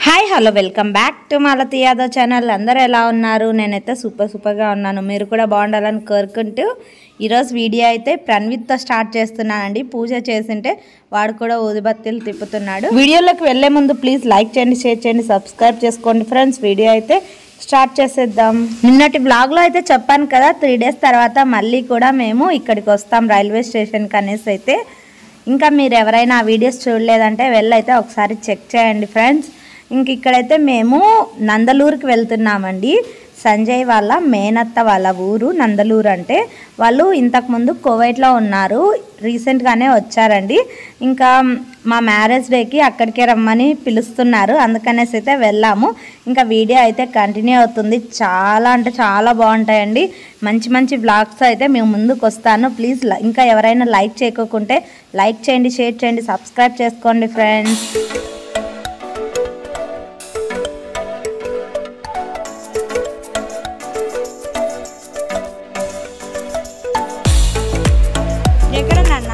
Hi hello welcome back to Malathi Yadav channel అందరూ ఎలా ఉన్నారు నేనైతే సూపర్ సూపర్గా ఉన్నాను మీరు కూడా బాగుండాలని కోరుకుంటూ ఈరోజు వీడియో అయితే ప్రణవిత్తో స్టార్ట్ చేస్తున్నానండి పూజ చేసింటే వాడు కూడా ఊదిబత్తీలు తిప్పుతున్నాడు వీడియోలోకి వెళ్ళే ముందు ప్లీజ్ లైక్ చేయండి షేర్ చేయండి సబ్స్క్రైబ్ చేసుకోండి ఫ్రెండ్స్ వీడియో అయితే స్టార్ట్ చేసేద్దాం నిన్నటి బ్లాగ్లో అయితే చెప్పాను కదా త్రీ డేస్ తర్వాత మళ్ళీ కూడా మేము ఇక్కడికి వస్తాం రైల్వే స్టేషన్కి అనేసి అయితే ఇంకా మీరు ఎవరైనా ఆ వీడియోస్ చూడలేదంటే వెళ్ళైతే ఒకసారి చెక్ చేయండి ఫ్రెండ్స్ ఇంక ఇక్కడైతే మేము నందలూరుకి వెళ్తున్నామండి సంజయ్ వాళ్ళ మేనత్త వాళ్ళ ఊరు నందలూరు అంటే వాళ్ళు ఇంతకుముందు కువైట్లో ఉన్నారు రీసెంట్గానే వచ్చారండి ఇంకా మా మ్యారేజ్ డేకి అక్కడికే రమ్మని పిలుస్తున్నారు అందుకనేసి అయితే వెళ్ళాము ఇంకా వీడియో అయితే కంటిన్యూ అవుతుంది చాలా అంటే చాలా బాగుంటాయండి మంచి మంచి బ్లాగ్స్ అయితే మేము ముందుకు వస్తాను ప్లీజ్ ఇంకా ఎవరైనా లైక్ చేయకోకుంటే లైక్ చేయండి షేర్ చేయండి సబ్స్క్రైబ్ చేసుకోండి ఫ్రెండ్స్ ఎక్కడ నాన్న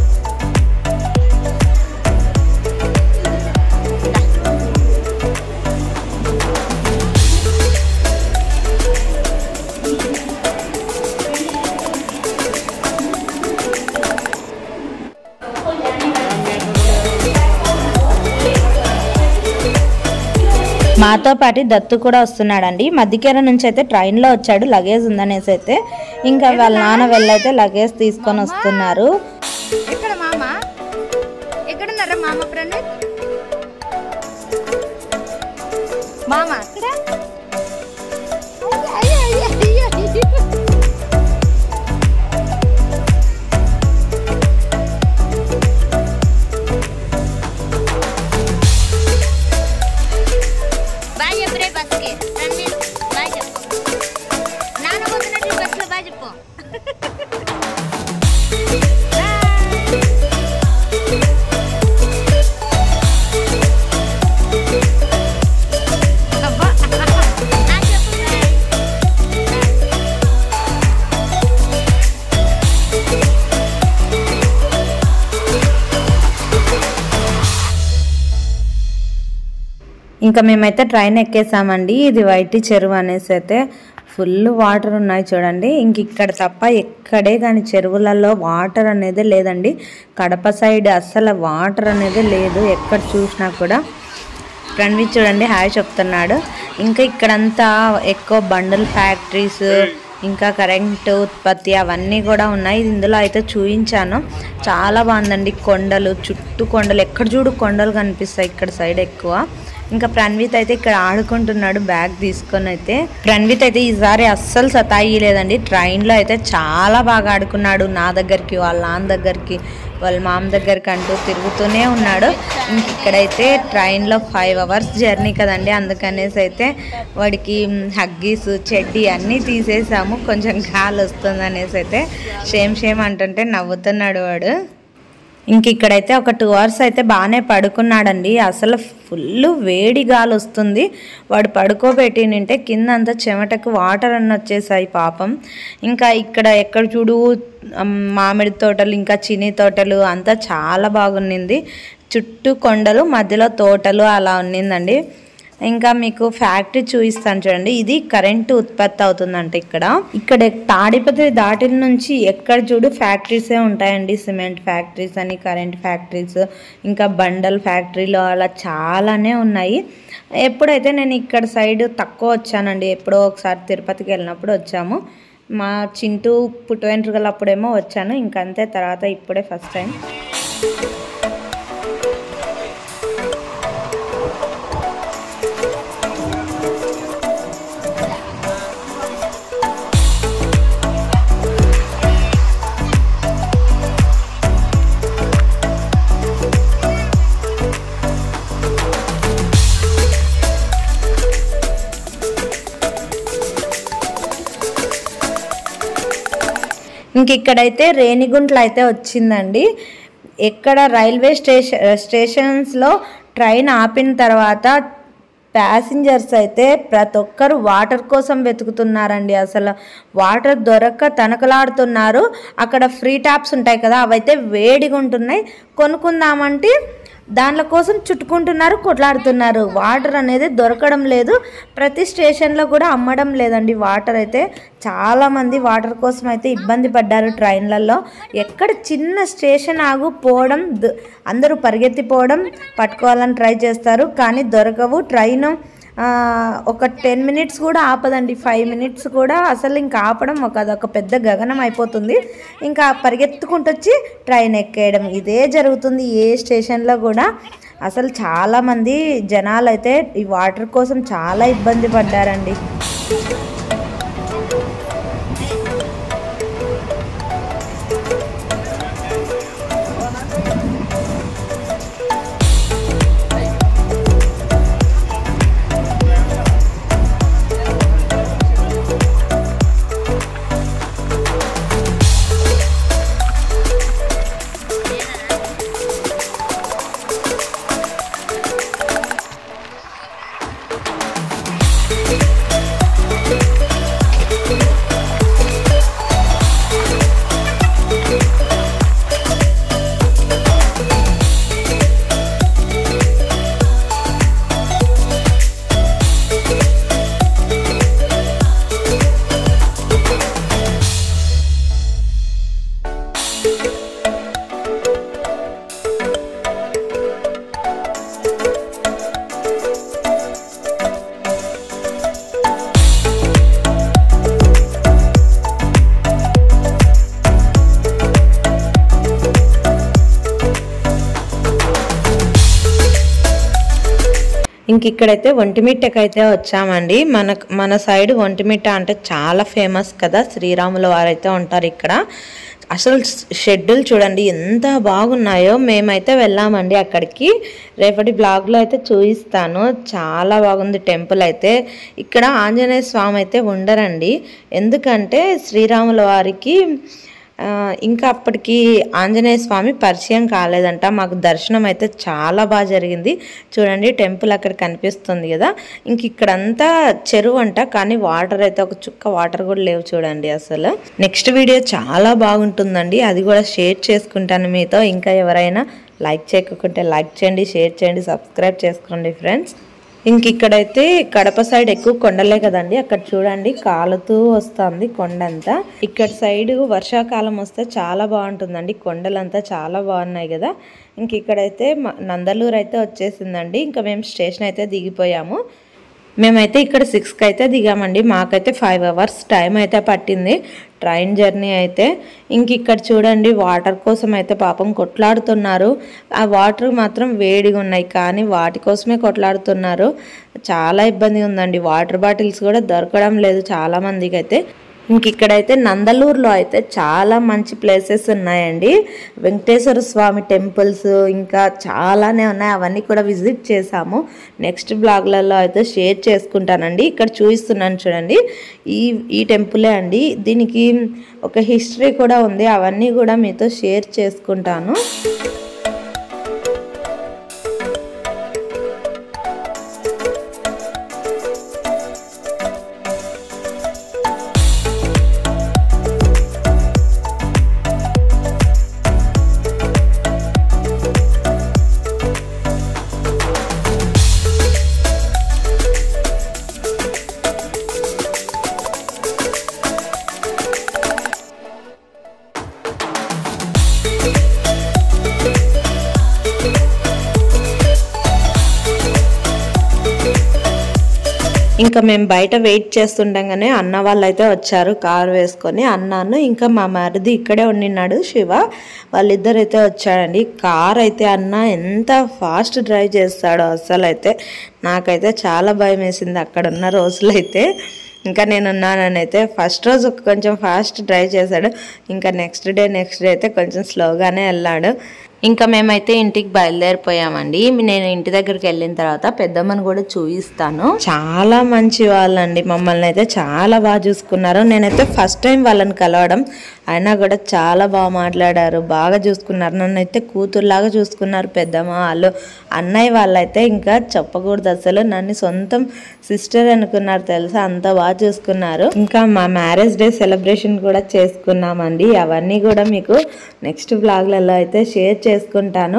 మాతో పాటు దత్తు కూడా వస్తున్నాడండి మధ్యకేర నుంచి అయితే ట్రైన్లో వచ్చాడు లగేజ్ ఉందనేసి అయితే ఇంకా వాళ్ళ నాన్న వెళ్ళైతే లగేజ్ తీసుకొని వస్తున్నారు ఎక్కడ మామ ఎక్కడున్నారా మామ ప్రణీత్ మామ అక్కడ అయ్యో, అయ్యో, అయ్యో, అయ్యో. బాయ్ చెప్పు రే బస్కి ప్రణీత్ బాయ్ చెప్పు నాన్న పోతున్నట్టు బస్సులో బాయ్ చెప్పు అబ్బా. ఆ, చెప్పు బాయ్. ఇంకా మేమైతే ట్రైన్ ఎక్కేసామండి ఇది వైటి చెరువు అనేసి అయితే ఫుల్ వాటర్ ఉన్నాయి చూడండి ఇంక ఇక్కడ తప్ప ఎక్కడే కానీ చెరువులలో వాటర్ అనేది లేదండి కడప సైడ్ అస్సలు వాటర్ అనేది లేదు ఎక్కడ చూసినా కూడా రణవీర్ చూడండి హాయ్ చెప్తున్నాడు ఇంకా ఇక్కడంతా ఎక్కువ బండల్ ఫ్యాక్టరీస్ ఇంకా కరెంటు ఉత్పత్తి అవన్నీ కూడా ఉన్నాయి ఇందులో అయితే చూపించాను చాలా బాగుందండి కొండలు చుట్టూ కొండలు ఎక్కడ చూడు కొండలు కనిపిస్తాయి ఇక్కడ సైడ్ ఎక్కువ ఇంకా ప్రణవిత్ అయితే ఇక్కడ ఆడుకుంటున్నాడు బ్యాగ్ తీసుకొని అయితే ప్రణవిత్ అయితే ఈసారి అస్సలు సతాయి లేదండి ట్రైన్లో అయితే చాలా బాగా ఆడుకున్నాడు నా దగ్గరికి వాళ్ళ నాన్న దగ్గరికి వాళ్ళ మామ దగ్గరికి అంటూ తిరుగుతూనే ఉన్నాడు ఇంక ఇక్కడైతే ట్రైన్లో ఫైవ్ అవర్స్ జర్నీ కదండి అందుకనేసి అయితే వాడికి హగ్గీస్ చెడ్డీ అన్నీ తీసేసాము కొంచెం గాలి వస్తుంది అనేసి అయితే షేమ్ షేమ్ అంటుంటే నవ్వుతున్నాడు వాడు ఇంక ఇక్కడైతే ఒక టూ అవర్స్ అయితే బాగానే పడుకున్నాడండి అసలు ఫుల్ వేడి గాలి వస్తుంది వాడు పడుకోబెట్టి నింటే కింద అంతా చెమటకు వాటర్ అన్న వచ్చేసాయి పాపం ఇంకా ఇక్కడ ఎక్కడ చూడు అమ్, మామిడి తోటలు ఇంకా చిని తోటలు అంతా చాలా బాగున్నింది చుట్టూ కొండలు మధ్యలో తోటలు అలా ఉన్నిందండి ఇంకా మీకు ఫ్యాక్టరీ చూపిస్తాను చూడండి ఇది కరెంటు ఉత్పత్తి అవుతుందంట ఇక్కడ ఇక్కడ తాడిపత్రి దాటిల నుంచి ఎక్కడ చూడు ఫ్యాక్టరీసే ఉంటాయండి సిమెంట్ ఫ్యాక్టరీస్ అని కరెంట్ ఫ్యాక్టరీస్ ఇంకా బండల్ ఫ్యాక్టరీలు అలా చాలానే ఉన్నాయి ఎప్పుడైతే నేను ఇక్కడ సైడ్ తక్కువ వచ్చానండి ఎప్పుడో ఒకసారి తిరుపతికి వెళ్ళినప్పుడు వచ్చాము మా చింటూ పుట్టు వెంట్రుకలు అప్పుడేమో వచ్చాను ఇంకంతే తర్వాత ఇప్పుడే ఫస్ట్ టైం ఇంక ఇక్కడైతే రేణిగుంట్ల అయితే వచ్చిందండి ఎక్కడ రైల్వే స్టేషన్ స్టేషన్స్లో ట్రైన్ ఆపిన తర్వాత ప్యాసింజర్స్ అయితే ప్రతి ఒక్కరు వాటర్ కోసం వెతుకుతున్నారండి అసలు వాటర్ దొరక్క తనకలాడుతున్నారు అక్కడ ఫ్రీ ట్యాప్స్ ఉంటాయి కదా అవైతే వేడిగా ఉంటున్నాయి కొనుక్కుందామంటే దానిల కోసం చుట్టుకుంటున్నారు కొట్లాడుతున్నారు వాటర్ అనేది దొరకడం లేదు ప్రతి స్టేషన్లో కూడా అమ్మడం లేదండి వాటర్ అయితే చాలామంది వాటర్ కోసం అయితే ఇబ్బంది పడ్డారు ట్రైన్లలో ఎక్కడ చిన్న స్టేషన్ ఆగు పోవడం ద- అందరూ పరిగెత్తిపోవడం పట్టుకోవాలని ట్రై చేస్తారు కానీ దొరకవు ట్రైన్ ఆ, ఒక టెన్ మినిట్స్ కూడా ఆపదండి ఫైవ్ మినిట్స్ కూడా అసలు ఇంకా ఆపడం ఒక అదొక పెద్ద గగనం అయిపోతుంది ఇంకా పరిగెత్తుకుంటూ వచ్చి ట్రైన్ ఎక్కేయడం ఇదే జరుగుతుంది ఏ స్టేషన్లో కూడా అసలు చాలామంది జనాలు అయితే ఈ వాటర్ కోసం చాలా ఇబ్బంది పడ్డారండి ఇంక ఇక్కడైతే ఒంటిమిట్టకి అయితే వచ్చామండి మన మన సైడ్ ఒంటిమిట్ట అంటే చాలా ఫేమస్ కదా శ్రీరాముల వారైతే ఉంటారు ఇక్కడ అసలు షెడ్యూల్ చూడండి ఎంత బాగున్నాయో మేమైతే వెళ్ళామండి అక్కడికి రేపటి బ్లాగ్లో అయితే చూపిస్తాను చాలా బాగుంది టెంపుల్ అయితే ఇక్కడ ఆంజనేయ స్వామి అయితే ఉండరండి ఎందుకంటే శ్రీరాముల వారికి ఆ, ఇంకా అప్పటికి ఆంజనేయ స్వామి పరిచయం కాలేదంట మాకు దర్శనం అయితే చాలా బాగా జరిగింది చూడండి టెంపుల్ అక్కడ కనిపిస్తుంది కదా ఇంక ఇక్కడంతా చెరువు అంట కానీ వాటర్ అయితే ఒక చుక్క వాటర్ కూడా లేవు చూడండి అసలు నెక్స్ట్ వీడియో చాలా బాగుంటుందండి అది కూడా షేర్ చేసుకుంటాను మీతో ఇంకా ఎవరైనా లైక్ చేయకుంటే లైక్ చేయండి షేర్ చేయండి సబ్స్క్రైబ్ చేసుకోండి ఫ్రెండ్స్ ఇంక ఇక్కడైతే కడప సైడ్ ఎక్కువ కొండలే కదండి అక్కడ చూడండి కాలుతూ వస్తుంది కొండ అంతా ఇక్కడ సైడ్ వర్షాకాలం వస్తే చాలా బాగుంటుందండి కొండలంతా చాలా బాగున్నాయి కదా ఇంక ఇక్కడైతే మ- నందలూరు అయితే వచ్చేసిందండి ఇంకా మేము స్టేషన్ అయితే దిగిపోయాము మేమైతే ఇక్కడ సిక్స్కి అయితే దిగామండి మాకైతే ఫైవ్ అవర్స్ టైం అయితే పట్టింది ట్రైన్ జర్నీ అయితే ఇంక ఇక్కడ చూడండి వాటర్ కోసం అయితే పాపం కొట్లాడుతున్నారు ఆ వాటర్ మాత్రం వేడిగా ఉన్నాయి కానీ వాటి కోసమే కొట్లాడుతున్నారు చాలా ఇబ్బంది ఉందండి వాటర్ బాటిల్స్ కూడా దొరకడం లేదు చాలా మందికి అయితే ఇంక ఇక్కడైతే నందలూరులో అయితే చాలా మంచి ప్లేసెస్ ఉన్నాయండి వెంకటేశ్వర స్వామి టెంపుల్స్ ఇంకా చాలానే ఉన్నాయి అవన్నీ కూడా విజిట్ చేసాము నెక్స్ట్ బ్లాగ్లలో అయితే షేర్ చేసుకుంటానండి ఇక్కడ చూపిస్తున్నాను చూడండి ఈ ఈ టెంపులే అండి దీనికి ఒక హిస్టరీ కూడా ఉంది అవన్నీ కూడా మీతో షేర్ చేసుకుంటాను ఇంకా మేము బయట వెయిట్ చేస్తుండగానే అన్న వాళ్ళు అయితే వచ్చారు కారు వేసుకొని అన్నాను ఇంకా మా మరిది ఇక్కడే ఉండినాడు శివ వాళ్ళిద్దరు అయితే వచ్చాడండి కార్ అయితే అన్న ఎంత ఫాస్ట్ డ్రైవ్ చేస్తాడో అసలు అయితే నాకైతే చాలా భయం వేసింది అక్కడ ఉన్న రోజులైతే ఇంకా నేను ఉన్నానని అయితే ఫస్ట్ రోజు కొంచెం ఫాస్ట్ డ్రైవ్ చేశాడు ఇంకా నెక్స్ట్ డే నెక్స్ట్ డే అయితే కొంచెం స్లోగానే వెళ్ళాడు ఇంకా మేమైతే ఇంటికి బయలుదేరిపోయామండి నేను ఇంటి దగ్గరికి వెళ్ళిన తర్వాత పెద్దమ్మని కూడా చూపిస్తాను చాలా మంచి వాళ్ళండి మమ్మల్ని అయితే చాలా బాగా చూసుకున్నారు నేనైతే ఫస్ట్ టైం వాళ్ళని కలవడం అయినా కూడా చాలా బాగా మాట్లాడారు బాగా చూసుకున్నారు నన్ను అయితే కూతురులాగా చూసుకున్నారు పెద్దమ్మ వాళ్ళు అన్నయ్య వాళ్ళైతే ఇంకా చెప్పకూడదు అసలు నన్ను సొంతం సిస్టర్ అనుకున్నారు తెలుసా అంత బాగా చూసుకున్నారు ఇంకా మా మ్యారేజ్ డే సెలబ్రేషన్ కూడా చేసుకున్నామండి అవన్నీ కూడా మీకు నెక్స్ట్ బ్లాగ్లలో అయితే షేర్ చేసుకుంటాను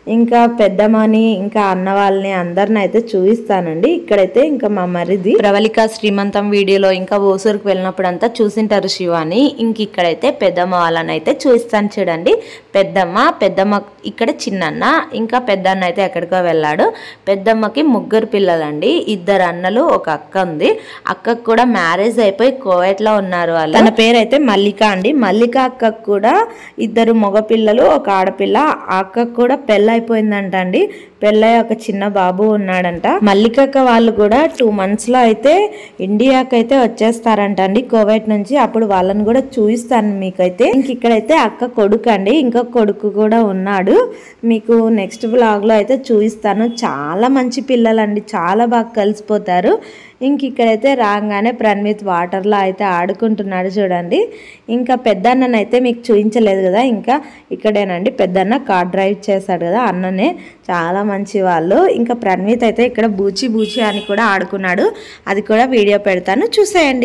ఇంకా పెద్దమ్మని ఇంకా అన్న వాళ్ళని అందరిని అయితే చూపిస్తానండి ఇక్కడైతే ఇంకా మా మరిది ప్రవళిక శ్రీమంతం వీడియోలో ఇంకా ఓసూరుకు వెళ్ళినప్పుడు అంతా చూసింటారు శివాని ఇంక ఇక్కడైతే పెద్దమ్మ వాళ్ళని అయితే చూపిస్తాను చూడండి పెద్దమ్మ పెద్దమ్మ ఇక్కడ చిన్నన్న ఇంకా పెద్దన్న అయితే ఎక్కడికో వెళ్ళాడు పెద్దమ్మకి ముగ్గురు పిల్లలండి ఇద్దరు అన్నలు ఒక అక్క ఉంది అక్కకు కూడా మ్యారేజ్ అయిపోయి కోవైట్లో ఉన్నారు వాళ్ళు తన పేరు అయితే మల్లిక అండి మల్లిక అక్కకు కూడా ఇద్దరు మగపిల్లలు ఒక ఆడపిల్ల ఆ అక్కకు కూడా పెళ్ళైపోయిందంట అండి పెళ్ళై ఒక చిన్న బాబు ఉన్నాడంట మల్లికక్క వాళ్ళు కూడా టూ మంత్స్ లో అయితే ఇండియాకి అయితే వచ్చేస్తారంట అండి కోవైట్ నుంచి అప్పుడు వాళ్ళని కూడా చూపిస్తాను మీకైతే ఇంక ఇక్కడైతే అక్క కొడుకు అండి ఇంకా కొడుకు కూడా ఉన్నాడు మీకు నెక్స్ట్ బ్లాగ్ లో అయితే చూపిస్తాను చాలా మంచి పిల్లలండి చాలా బాగా కలిసిపోతారు ఇంక ఇక్కడైతే రాగానే ప్రణ్విత్ వాటర్లో అయితే ఆడుకుంటున్నాడు చూడండి ఇంకా పెద్దన్ననైతే అయితే మీకు చూపించలేదు కదా ఇంకా ఇక్కడేనండి పెద్దన్న కార్ డ్రైవ్ చేశాడు కదా అన్ననే చాలా మంచి వాళ్ళు ఇంకా ప్రణ్విత్ అయితే ఇక్కడ బూచి బూచి అని కూడా ఆడుకున్నాడు అది కూడా వీడియో పెడతాను చూసేయండి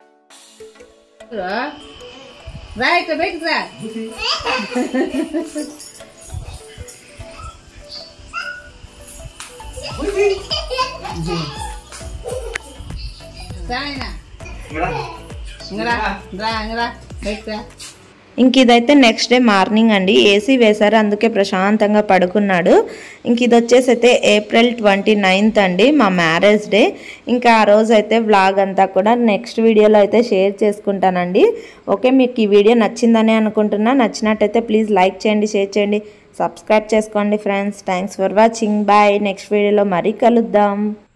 Vai, como é que tá? Sai, na. Ngara, ngara, ngara. Baik, tá. ఇంక ఇదైతే నెక్స్ట్ డే మార్నింగ్ అండి ఏసీ వేశారు అందుకే ప్రశాంతంగా పడుకున్నాడు ఇంక ఇది వచ్చేసి అయితే ఏప్రిల్ ట్వంటీ నైన్త్ అండి మా మ్యారేజ్ డే ఇంకా ఆ రోజు అయితే వ్లాగ్ అంతా కూడా నెక్స్ట్ వీడియోలో అయితే షేర్ చేసుకుంటానండి ఓకే మీకు ఈ వీడియో నచ్చిందని అనుకుంటున్నా నచ్చినట్టయితే ప్లీజ్ లైక్ చేయండి షేర్ చేయండి సబ్స్క్రైబ్ చేసుకోండి friends thanks for watching bye next వీడియోలో మరీ కలుద్దాం